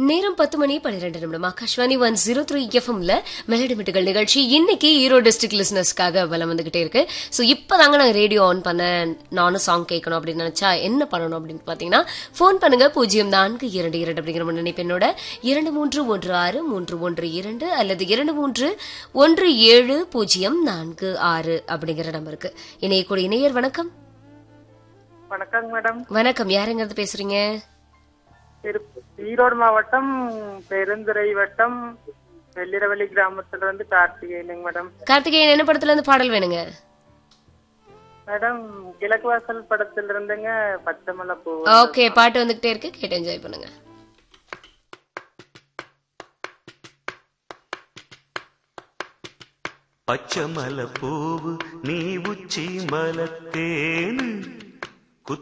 நேரம் பத்து மணி பன்னிரெண்டு நிமிடம் ஆகாஷ்வாணி ஒன் ஜீரோ த்ரீ எஃப்எம்ல மெலடி மிட்டுகள் நிகழ்ச்சி இன்னைக்கு ஈரோடு டிஸ்ட்ரிக்ட் லிசனர்ஸ்க்காக வலம் வந்துகிட்டே இருக்கு ஸோ இப்போதாங்க நான் ரேடியோ ஆன் பண்ணேன் நானும் சாங் கேட்கணும் அப்படின்னு நினைச்சா என்ன பண்ணணும் அப்படின்னு பார்த்தீங்கன்னா ஃபோன் பண்ணுங்க பூஜ்ஜியம் நான்கு இரண்டு இரண்டு அப்படிங்கிற முன்னணிப்பெண்ணோட இரண்டு மூன்று ஒன்று ஆறு மூன்று ஒன்று இரண்டு அல்லது இரண்டு மூன்று ஒன்று ஏழு பூஜ்ஜியம் நான்கு ஆறு அப்படிங்கிற நம்பருக்கு இணையக்கூடிய இணையர் வணக்கம் வணக்கங்க மேடம் வணக்கம் யாருங்கிறது பேசுறீங்க திரு- ஈரோடு மாவட்டம் பெருந்துறை வட்டம் வெள்ளிரவள்ளி கிராமத்துல இருந்து கார்த்திகேயனுங்க மேடம் கார்த்திகேயன் என்ன படத்துல இருந்து பாடல் வேணுங்க மேடம் கிழக்கு வாசல் படத்துல இருந்துங்க பச்சை மலை பூ ஓகே பாட்டு வந்துகிட்டே இருக்கு கேட்டு என்ஜாய் பண்ணுங்க பச்சை மலை பூவு நீ உச்சி மலத்தேனு